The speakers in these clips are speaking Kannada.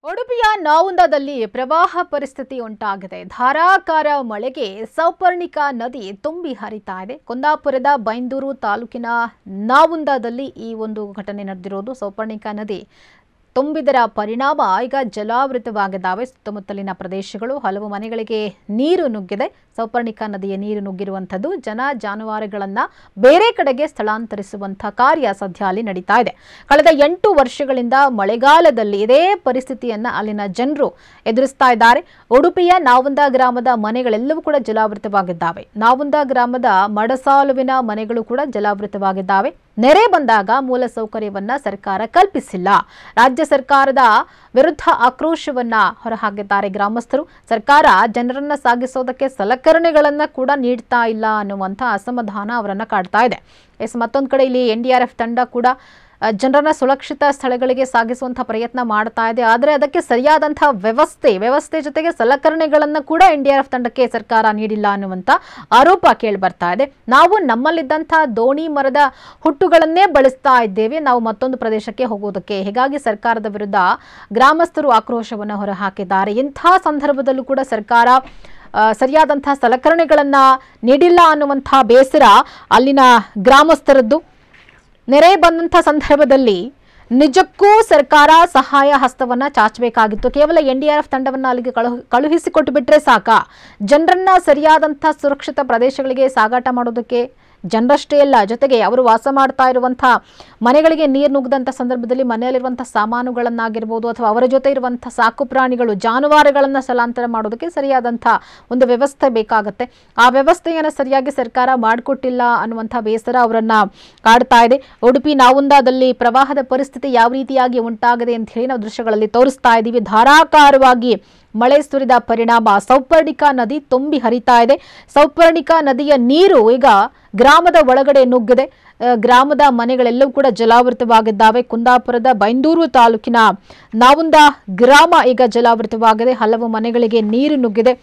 ಉಡುಪಿಯ ನಾವುಂದದಲ್ಲಿ ಪ್ರವಾಹ ಪರಿಸ್ಥಿತಿ ಉಂಟಾಗಿದೆ ಧಾರಾಕಾರ ಮಳೆಗೆ ಸೌಪರ್ಣಿಕಾ ನದಿ ತುಂಬಿ ಹರಿತಾ ಇದೆ ಕುಂದಾಪುರದ ಬೈಂದೂರು ತಾಲೂಕಿನ ನಾವುಂದದಲ್ಲಿ ಈ ಒಂದು ಘಟನೆ ನಡೆದಿರೋದು ಸೌಪರ್ಣಿಕಾ ನದಿ ತುಂಬಿದರ ಪರಿಣಾಮ ಈಗ ಜಲಾವೃತವಾಗಿದ್ದಾವೆ ಸುತ್ತಮುತ್ತಲಿನ ಪ್ರದೇಶಗಳು ಹಲವು ಮನೆಗಳಿಗೆ ನೀರು ನುಗ್ಗಿದೆ ಸೌಪರ್ಣಿಕಾ ನದಿಯ ನೀರು ನುಗ್ಗಿರುವಂಥದ್ದು ಜನ ಜಾನುವಾರುಗಳನ್ನ ಬೇರೆ ಕಡೆಗೆ ಸ್ಥಳಾಂತರಿಸುವಂಥ ಕಾರ್ಯ ಸದ್ಯ ಅಲ್ಲಿ ನಡೀತಾ ಇದೆ ಕಳೆದ ಎಂಟು ವರ್ಷಗಳಿಂದ ಮಳೆಗಾಲದಲ್ಲಿ ಇದೇ ಪರಿಸ್ಥಿತಿಯನ್ನ ಅಲ್ಲಿನ ಜನರು ಎದುರಿಸ್ತಾ ಇದ್ದಾರೆ ಉಡುಪಿಯ ನಾವುಂದ ಗ್ರಾಮದ ಮನೆಗಳೆಲ್ಲವೂ ಕೂಡ ಜಲಾವೃತವಾಗಿದ್ದಾವೆ ನಾವುಂದ ಗ್ರಾಮದ ಮಡಸಾಲುವಿನ ಮನೆಗಳು ಕೂಡ ಜಲಾವೃತವಾಗಿದ್ದಾವೆ ನೆರೆ ಬಂದಾಗ ಮೂಲ ಸೌಕರ್ಯವನ್ನ ಸರ್ಕಾರ ಕಲ್ಪಿಸಿಲ್ಲ ರಾಜ್ಯ ಸರ್ಕಾರದ ವಿರುದ್ಧ ಆಕ್ರೋಶವನ್ನ ಹೊರಹಾಕಿದ್ದಾರೆ ಗ್ರಾಮಸ್ಥರು ಸರ್ಕಾರ ಜನರನ್ನ ಸಾಗಿಸೋದಕ್ಕೆ ಸಲಕರಣೆಗಳನ್ನ ಕೂಡ ನೀಡ್ತಾ ಇಲ್ಲ ಅನ್ನುವಂಥ ಅಸಮಾಧಾನ ಅವರನ್ನ ಕಾಡ್ತಾ ಇದೆ ಎಸ್ ಮತ್ತೊಂದು ಕಡೆ ಇಲ್ಲಿ ಎನ್ ಡಿ ಆರ್ ಎಫ್ ತಂಡ ಕೂಡ ಆ, ಜನರನ್ನ ಸುರಕ್ಷಿತ ಸ್ಥಳಗಳಿಗೆ ಸಾಗಿಸುವಂಥ ಪ್ರಯತ್ನ ಮಾಡ್ತಾ ಇದೆ ಆದರೆ ಅದಕ್ಕೆ ಸರಿಯಾದಂತಹ ವ್ಯವಸ್ಥೆ ವ್ಯವಸ್ಥೆ ಜೊತೆಗೆ ಸಲಕರಣೆಗಳನ್ನು ಕೂಡ ಎನ್ ಡಿ ಆರ್ ಎಫ್ ತಂಡಕ್ಕೆ ಸರ್ಕಾರ ನೀಡಿಲ್ಲ ಅನ್ನುವಂಥ ಆರೋಪ ಕೇಳಿ ಬರ್ತಾ ಇದೆ ನಾವು ನಮ್ಮಲ್ಲಿದ್ದಂಥ ದೋಣಿ ಮರದ ಹುಟ್ಟುಗಳನ್ನೇ ಬಳಸ್ತಾ ಇದ್ದೇವೆ ನಾವು ಮತ್ತೊಂದು ಪ್ರದೇಶಕ್ಕೆ ಹೋಗೋದಕ್ಕೆ ಹೀಗಾಗಿ ಸರ್ಕಾರದ ವಿರುದ್ಧ ಗ್ರಾಮಸ್ಥರು ಆಕ್ರೋಶವನ್ನು ಹೊರಹಾಕಿದ್ದಾರೆ ಇಂಥ ಸಂದರ್ಭದಲ್ಲೂ ಕೂಡ ಸರ್ಕಾರ ಆ, ಸರಿಯಾದಂಥ ಸಲಕರಣೆಗಳನ್ನ ನೀಡಿಲ್ಲ ಅನ್ನುವಂಥ ಬೇಸರ ಅಲ್ಲಿನ ಗ್ರಾಮಸ್ಥರದ್ದು ನೆರೆ ಬಂದಂಥ ಸಂದರ್ಭದಲ್ಲಿ ನಿಜಕ್ಕೂ ಸರ್ಕಾರ ಸಹಾಯ ಹಸ್ತವನ್ನ ಚಾಚಬೇಕಾಗಿತ್ತು ಕೇವಲ ಎನ್ ಡಿ ಆರ್ ಎಫ್ ತಂಡವನ್ನ ಅಲ್ಲಿಗೆ ಕಳುಹಿ ಕಳುಹಿಸಿಕೊಟ್ಟು ಬಿಟ್ರೆ ಸಾಕ ಜನರನ್ನ ಸರಿಯಾದಂಥ ಸುರಕ್ಷಿತ ಪ್ರದೇಶಗಳಿಗೆ ಸಾಗಾಟ ಮಾಡೋದಕ್ಕೆ ಜನರಷ್ಟೇ ಅಲ್ಲ ಜೊತೆಗೆ ಅವರು ವಾಸ ಮಾಡ್ತಾ ಇರುವಂಥ ಮನೆಗಳಿಗೆ ನೀರು ನುಗ್ಗದಂಥ ಸಂದರ್ಭದಲ್ಲಿ ಮನೆಯಲ್ಲಿರುವಂಥ ಸಾಮಾನುಗಳನ್ನಾಗಿರ್ಬೋದು ಅಥವಾ ಅವರ ಜೊತೆ ಇರುವಂಥ ಸಾಕು ಪ್ರಾಣಿಗಳು ಜಾನುವಾರುಗಳನ್ನು ಸ್ಥಳಾಂತರ ಮಾಡೋದಕ್ಕೆ ಸರಿಯಾದಂಥ ಒಂದು ವ್ಯವಸ್ಥೆ ಬೇಕಾಗುತ್ತೆ ಆ ವ್ಯವಸ್ಥೆಯನ್ನು ಸರಿಯಾಗಿ ಸರ್ಕಾರ ಮಾಡಿಕೊಟ್ಟಿಲ್ಲ ಅನ್ನುವಂಥ ಬೇಸರ ಅವರನ್ನ ಕಾಡ್ತಾ ಇದೆ ಉಡುಪಿ ನಾವುಂದಾದಲ್ಲಿ ಪ್ರವಾಹದ ಪರಿಸ್ಥಿತಿ ಯಾವ ರೀತಿಯಾಗಿ ಉಂಟಾಗಿದೆ ಅಂತ ಹೇಳಿ ನಾವು ದೃಶ್ಯಗಳಲ್ಲಿ ತೋರಿಸ್ತಾ ಇದ್ದೀವಿ ಧಾರಾಕಾರವಾಗಿ ಮಳೆ ಸುರಿದ ಪರಿಣಾಮ ಸೌಪರ್ಣಿಕಾ ನದಿ ತುಂಬಿ ಹರಿತಾ ಇದೆ ಸೌಪರ್ಣಿಕಾ ನದಿಯ ನೀರು ಈಗ ಗ್ರಾಮದ ಒಳಗಡೆ ನುಗ್ಗಿದೆ ಆ, ಗ್ರಾಮದ ಮನೆಗಳೆಲ್ಲವೂ ಕೂಡ ಜಲಾವೃತವಾಗಿದ್ದಾವೆ ಕುಂದಾಪುರದ ಬೈಂದೂರು ತಾಲೂಕಿನ ನಾವುಂದ ಗ್ರಾಮ ಈಗ ಜಲಾವೃತವಾಗಿದೆ ಹಲವು ಮನೆಗಳಿಗೆ ನೀರು ನುಗ್ಗಿದೆ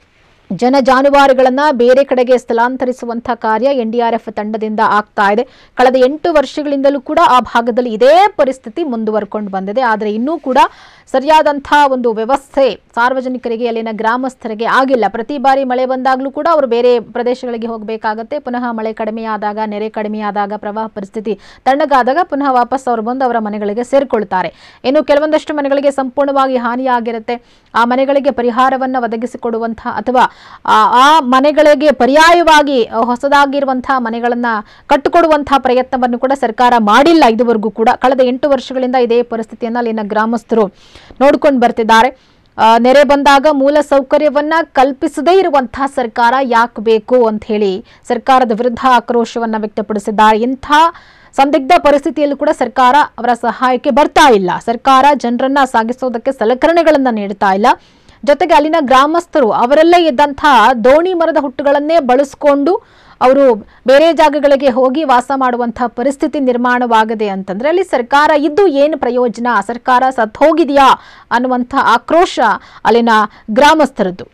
ಜನ ಜಾನುವಾರುಗಳನ್ನ ಬೇರೆ ಕಡೆಗೆ ಸ್ಥಳಾಂತರಿಸುವಂಥ ಕಾರ್ಯ ಎನ್ ಡಿ ಆರ್ ಎಫ್ ತಂಡದಿಂದ ಆಗ್ತಾ ಇದೆ ಕಳೆದ ಎಂಟು ವರ್ಷಗಳಿಂದಲೂ ಕೂಡ ಆ ಭಾಗದಲ್ಲಿ ಇದೇ ಪರಿಸ್ಥಿತಿ ಮುಂದುವರ್ಕೊಂಡು ಬಂದಿದೆ ಆದರೆ ಇನ್ನೂ ಕೂಡ ಸರಿಯಾದಂಥ ಒಂದು ವ್ಯವಸ್ಥೆ ಸಾರ್ವಜನಿಕರಿಗೆ ಅಲ್ಲಿನ ಗ್ರಾಮಸ್ಥರಿಗೆ ಆಗಿಲ್ಲ ಪ್ರತಿ ಬಾರಿ ಮಳೆ ಬಂದಾಗಲೂ ಕೂಡ ಅವರು ಬೇರೆ ಪ್ರದೇಶಗಳಿಗೆ ಹೋಗಬೇಕಾಗತ್ತೆ ಪುನಃ ಮಳೆ ಕಡಿಮೆಯಾದಾಗ ನೆರೆ ಕಡಿಮೆಯಾದಾಗ ಪ್ರವಾಹ ಪರಿಸ್ಥಿತಿ ತಣ್ಣಗಾದಾಗ ಪುನಃ ವಾಪಸ್ ಅವರು ಬಂದು ಅವರ ಮನೆಗಳಿಗೆ ಸೇರಿಕೊಳ್ತಾರೆ ಇನ್ನು ಕೆಲವೊಂದಷ್ಟು ಮನೆಗಳಿಗೆ ಸಂಪೂರ್ಣವಾಗಿ ಹಾನಿಯಾಗಿರುತ್ತೆ ಆ ಮನೆಗಳಿಗೆ ಪರಿಹಾರವನ್ನು ಒದಗಿಸಿಕೊಡುವಂತಹ ಅಥವಾ ಆ ಆ ಮನೆಗಳಿಗೆ ಪರ್ಯಾಯವಾಗಿ ಅ, ಹೊಸದಾಗಿರುವಂತಹ ಮನೆಗಳನ್ನ ಕಟ್ಟಿಕೊಡುವಂತಹ ಪ್ರಯತ್ನವನ್ನು ಕೂಡ ಸರ್ಕಾರ ಮಾಡಿಲ್ಲ ಇದುವರೆಗೂ ಕೂಡ ಕಳೆದ ಎಂಟು ವರ್ಷಗಳಿಂದ ಇದೇ ಪರಿಸ್ಥಿತಿಯನ್ನ ಅಲ್ಲಿನ ಗ್ರಾಮಸ್ಥರು ನೋಡ್ಕೊಂಡು ಬರ್ತಿದ್ದಾರೆ ಆ, ನೆರೆ ಬಂದಾಗ ಮೂಲ ಸೌಕರ್ಯವನ್ನ ಕಲ್ಪಿಸದೇ ಇರುವಂತಹ ಸರ್ಕಾರ ಯಾಕೆ ಬೇಕು ಅಂತ ಹೇಳಿ ಸರ್ಕಾರದ ವಿರುದ್ಧ ಆಕ್ರೋಶವನ್ನ ವ್ಯಕ್ತಪಡಿಸಿದ್ದಾರೆ ಇಂಥ ಸಂದಿಗ್ಧ ಪರಿಸ್ಥಿತಿಯಲ್ಲೂ ಕೂಡ ಸರ್ಕಾರ ಅವರ ಸಹಾಯಕ್ಕೆ ಬರ್ತಾ ಇಲ್ಲ ಸರ್ಕಾರ ಜನರನ್ನ ಸಾಗಿಸೋದಕ್ಕೆ ಸಲಕರಣೆಗಳನ್ನ ನೀಡ್ತಾ ಇಲ್ಲ ಜೊತೆಗೆ ಅಲ್ಲಿನ ಗ್ರಾಮಸ್ಥರು ಅವರಲ್ಲೇ ಇದ್ದಂತಹ ದೋಣಿ ಮರದ ಹುಟ್ಟುಗಳನ್ನೇ ಬಳಸ್ಕೊಂಡು ಅವರು ಬೇರೆ ಜಾಗಗಳಿಗೆ ಹೋಗಿ ವಾಸ ಮಾಡುವಂತಹ ಪರಿಸ್ಥಿತಿ ನಿರ್ಮಾಣವಾಗಿದೆ ಅಂತಂದ್ರೆ ಅಲ್ಲಿ ಸರ್ಕಾರ ಇದ್ದು ಏನು ಪ್ರಯೋಜನ ಸರ್ಕಾರ ಸತ್ ಹೋಗಿದೆಯಾ ಅನ್ನುವಂಥ ಆಕ್ರೋಶ ಅಲ್ಲಿನ ಗ್ರಾಮಸ್ಥರದ್ದು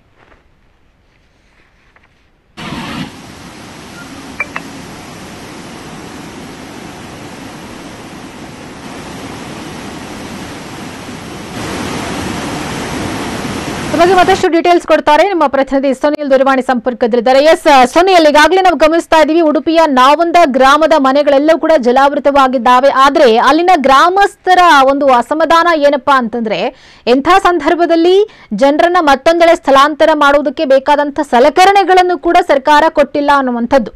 ಈ ಬಗ್ಗೆ ಮತ್ತಷ್ಟು ಡೀಟೇಲ್ಸ್ ಕೊಡ್ತಾರೆ ನಮ್ಮ ಪ್ರತಿನಿಧಿ ಸುನಿಲ್ ದೂರವಾಣಿ ಸಂಪರ್ಕದಲ್ಲಿದ್ದಾರೆ ಎಸ್ ಸುನಿಲ್ ಈಗಾಗಲೇ ನಾವು ಗಮನಿಸ್ತಾ ಇದ್ದೀವಿ ಉಡುಪಿಯ ನಾವೊಂದ ಗ್ರಾಮದ ಮನೆಗಳೆಲ್ಲವೂ ಕೂಡ ಜಲಾವೃತವಾಗಿದ್ದಾವೆ ಆದ್ರೆ ಅಲ್ಲಿನ ಗ್ರಾಮಸ್ಥರ ಒಂದು ಅಸಮಾಧಾನ ಏನಪ್ಪಾ ಅಂತಂದ್ರೆ ಎಂಥ ಸಂದರ್ಭದಲ್ಲಿ ಜನರನ್ನ ಮತ್ತೊಂದೆಡೆ ಸ್ಥಳಾಂತರ ಮಾಡುವುದಕ್ಕೆ ಬೇಕಾದಂತ ಸಲಕರಣೆಗಳನ್ನು ಕೂಡ ಸರ್ಕಾರ ಕೊಟ್ಟಿಲ್ಲ ಅನ್ನುವಂಥದ್ದು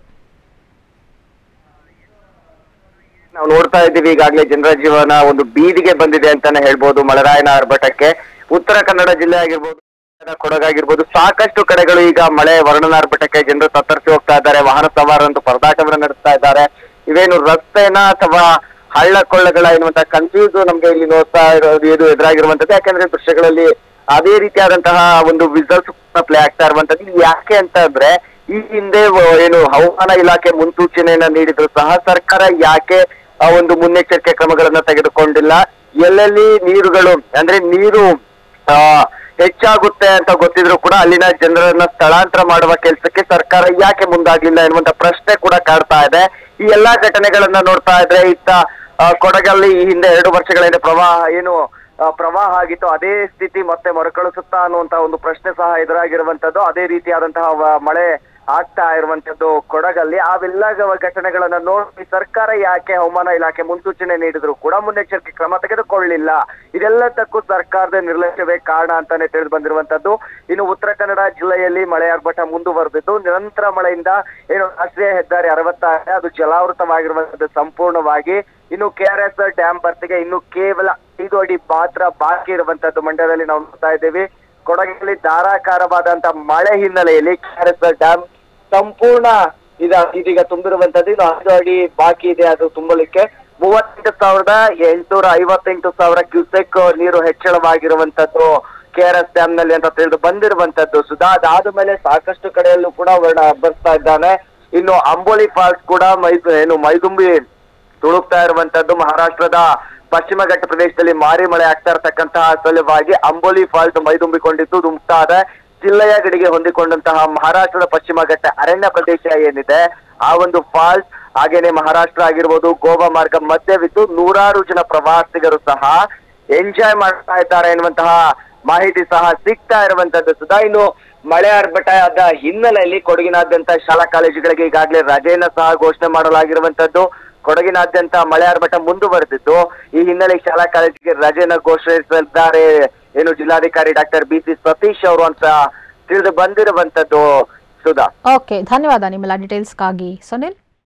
ನಾವು ನೋಡ್ತಾ ಇದ್ದೀವಿ ಈಗಾಗಲೇ ಜನರ ಜೀವನ ಒಂದು ಬೀದಿಗೆ ಬಂದಿದೆ ಅಂತಾನೆ ಹೇಳ್ಬೋದು ಮಳೆರಾಯನ ಆರ್ಭಟಕ್ಕೆ ಉತ್ತರ ಕನ್ನಡ ಜಿಲ್ಲೆ ಆಗಿರ್ಬೋದು ಕೊಡಗಾಗಿರ್ಬೋದು ಸಾಕಷ್ಟು ಕಡೆಗಳು ಈಗ ಮಳೆ ವರ್ಣನಾರ್ಭಟಕ್ಕೆ ಜನರು ತತ್ತರಿಸಿ ಹೋಗ್ತಾ ಇದ್ದಾರೆ ವಾಹನ ಸವಾರರಂತೂ ಪರದಾಟವನ್ನು ನಡೆಸ್ತಾ ಇದ್ದಾರೆ ಇವೇನು ರಸ್ತೆನ ಅಥವಾ ಹಳ್ಳ ಕೊಳ್ಳಗಳ ಎನ್ನುವಂತ ಕನ್ಫ್ಯೂಸ್ ನಮ್ಗೆ ಇಲ್ಲಿ ನೋಡ್ತಾ ಇರೋದು ಇದು ಎದುರಾಗಿರುವಂತದ್ದು ಯಾಕಂದ್ರೆ ದೃಶ್ಯಗಳಲ್ಲಿ ಅದೇ ರೀತಿಯಾದಂತಹ ಒಂದು ವಿಸಲ್ಸ್ ಪ್ಲೇ ಆಗ್ತಾ ಇರುವಂತದ್ದು ಇದು ಯಾಕೆ ಅಂತ ಅಂದ್ರೆ ಈ ಹಿಂದೆ ವ- ಏನು ಹವಾಮಾನ ಇಲಾಖೆ ಮುನ್ಸೂಚನೆಯನ್ನ ನೀಡಿದ್ರು ಸಹ ಸರ್ಕಾರ ಯಾಕೆ ಆ ಒಂದು ಮುನ್ನೆಚ್ಚರಿಕೆ ಕ್ರಮಗಳನ್ನ ತೆಗೆದುಕೊಂಡಿಲ್ಲ ಎಲ್ಲೆಲ್ಲಿ ನೀರುಗಳು ಅಂದ್ರೆ ನೀರು ಆ ಹೆಚ್ಚಾಗುತ್ತೆ ಅಂತ ಗೊತ್ತಿದ್ರು ಕೂಡ ಅಲ್ಲಿನ ಜನರನ್ನ ಸ್ಥಳಾಂತರ ಮಾಡುವ ಕೆಲಸಕ್ಕೆ ಸರ್ಕಾರ ಯಾಕೆ ಮುಂದಾಗ್ಲಿಲ್ಲ ಎನ್ನುವಂತ ಪ್ರಶ್ನೆ ಕೂಡ ಕಾಡ್ತಾ ಇದೆ ಈ ಎಲ್ಲಾ ಘಟನೆಗಳನ್ನ ನೋಡ್ತಾ ಇದ್ರೆ ಇತ್ತ ಆ, ಕೊಡಗಲ್ಲಿ ಈ ಹಿಂದೆ ಎರಡು ವರ್ಷಗಳ ಹಿಂದೆ ಪ್ರವಾಹ ಏನು ಆ, ಪ್ರವಾಹ ಆಗಿತ್ತು ಅದೇ ಸ್ಥಿತಿ ಮತ್ತೆ ಮರುಕಳಿಸುತ್ತಾ ಅನ್ನುವಂತ ಒಂದು ಪ್ರಶ್ನೆ ಸಹ ಎದುರಾಗಿರುವಂತದ್ದು ಅದೇ ರೀತಿಯಾದಂತಹ ವ- ಮಳೆ ಆಗ್ತಾ ಇರುವಂತದ್ದು ಕೊಡಗಲ್ಲಿ ಅವೆಲ್ಲ ಗ- ಘಟನೆಗಳನ್ನ ನೋಡಿ ಸರ್ಕಾರ ಯಾಕೆ ಹವಾಮಾನ ಇಲಾಖೆ ಮುನ್ಸೂಚನೆ ನೀಡಿದ್ರು ಕೂಡ ಮುನ್ನೆಚ್ಚರಿಕೆ ಕ್ರಮ ತೆಗೆದುಕೊಳ್ಳಿಲ್ಲ ಇದೆಲ್ಲದಕ್ಕೂ ಸರ್ಕಾರದ ನಿರ್ಲಕ್ಷ್ಯವೇ ಕಾರಣ ಅಂತಾನೆ ತಿಳಿದು ಬಂದಿರುವಂತದ್ದು ಇನ್ನು ಉತ್ತರ ಕನ್ನಡ ಜಿಲ್ಲೆಯಲ್ಲಿ ಮಳೆ ಆರ್ಭಟ ಮುಂದುವರೆದಿದ್ದು ನಿರಂತರ ಮಳೆಯಿಂದ ಏನು ರಾಷ್ಟ್ರೀಯ ಹೆದ್ದಾರಿ ಅರವತ್ತಾರು ಅದು ಜಲಾವೃತವಾಗಿರುವಂತದ್ದು ಸಂಪೂರ್ಣವಾಗಿ ಇನ್ನು ಕೆ ಆರ್ ಎಸ್ ಡ್ಯಾಮ್ ಭರ್ತಿಗೆ ಇನ್ನು ಕೇವಲ ಐದು ಅಡಿ ಮಾತ್ರ ಬಾಕಿ ಇರುವಂತದ್ದು ಮಂಡ್ಯದಲ್ಲಿ ನಾವು ನೋಡ್ತಾ ಇದ್ದೀವಿ ಕೊಡಗಿನಲ್ಲಿ ಧಾರಾಕಾರವಾದಂತ ಮಳೆ ಹಿನ್ನೆಲೆಯಲ್ಲಿ ಕೆ ಆರ್ ಎಸ್ ಡ್ಯಾಮ್ ಸಂಪೂರ್ಣ ಇದ ಇದೀಗ ತುಂಬಿರುವಂತದ್ದು ಇನ್ನು ಐದು ಅಡಿ ಬಾಕಿ ಇದೆ ಅದು ತುಂಬಲಿಕ್ಕೆ ಮೂವತ್ತೆಂಟು ಸಾವಿರದ ಎಂಟುನೂರ ಐವತ್ತೆಂಟು ಸಾವಿರ ಕ್ಯೂಸೆಕ್ ನೀರು ಹೆಚ್ಚಳವಾಗಿರುವಂತದ್ದು ಕೆ ಆರ್ ಎಸ್ ಡ್ಯಾಮ್ ನಲ್ಲಿ ಅಂತ ತಿಳಿದು ಬಂದಿರುವಂತದ್ದು ಸುಧಾ ಅದಾದ ಮೇಲೆ ಸಾಕಷ್ಟು ಕಡೆಯಲ್ಲೂ ಕೂಡ ವರ್ಣ ಬರ್ತಾ ಇದ್ದಾನೆ ಇನ್ನು ಅಂಬೋಲಿ ಫಾಲ್ಸ್ ಕೂಡ ಮೈ ಏನು ಮೈದುಂಬಿ ತುಳುಕ್ತಾ ಇರುವಂತದ್ದು ಮಹಾರಾಷ್ಟ್ರದ ಪಶ್ಚಿಮ ಘಟ್ಟ ಪ್ರದೇಶದಲ್ಲಿ ಮಾರಿ ಮಳೆ ಆಗ್ತಾ ಇರತಕ್ಕಂತಹ ಸಲುವಾಗಿ ಅಂಬೋಲಿ ಫಾಲ್ಸ್ ಮೈದುಂಬಿಕೊಂಡಿದ್ದು ಧುಮ್ತಾ ಇದೆ ಜಿಲ್ಲೆಯ ಗಡಿಗೆ ಹೊಂದಿಕೊಂಡಂತಹ ಮಹಾರಾಷ್ಟ್ರದ ಪಶ್ಚಿಮ ಘಟ್ಟ ಅರಣ್ಯ ಪ್ರದೇಶ ಏನಿದೆ ಆ ಒಂದು ಫಾಲ್ಸ್ ಹಾಗೇನೆ ಮಹಾರಾಷ್ಟ್ರ ಆಗಿರ್ಬೋದು ಗೋವಾ ಮಾರ್ಗ ಮಧ್ಯವಿದ್ದು ನೂರಾರು ಜನ ಪ್ರವಾಸಿಗರು ಸಹ ಎಂಜಾಯ್ ಮಾಡ್ತಾ ಇದ್ದಾರೆ ಎನ್ನುವಂತಹ ಮಾಹಿತಿ ಸಹ ಸಿಗ್ತಾ ಇರುವಂತದ್ದು ಸುಧಾ ಇನ್ನು ಮಳೆ ಆರ್ಭಟದ ಹಿನ್ನೆಲೆಯಲ್ಲಿ ಕೊಡಗಿನಾದ್ಯಂತ ಶಾಲಾ ಕಾಲೇಜುಗಳಿಗೆ ಈಗಾಗಲೇ ರಜೆಯನ್ನ ಸಹ ಘೋಷಣೆ ಮಾಡಲಾಗಿರುವಂತದ್ದು ಕೊಡಗಿನಾದ್ಯಂತ ಮಳೆ ಆರ್ಭಟ ಮುಂದುವರೆದಿದ್ದು ಈ ಹಿನ್ನೆಲೆ ಶಾಲಾ ಕಾಲೇಜಿಗೆ ರಜೆಯನ್ನ ಘೋಷಿಸಿದ್ದಾರೆ ಏನು ಜಿಲ್ಲಾಧಿಕಾರಿ ಡಾಕ್ಟರ್ ಬಿ ಸಿ ಸತೀಶ್ ಅವರು ಅಂತ ತಿಳಿದು ಬಂದಿರುವಂತದ್ದು ಸುಧಾ ಓಕೆ ಧನ್ಯವಾದ ನಿಮ್ಮೆಲ್ಲ ಡೀಟೇಲ್ಸ್ಗಾಗಿ ಸುನಿಲ್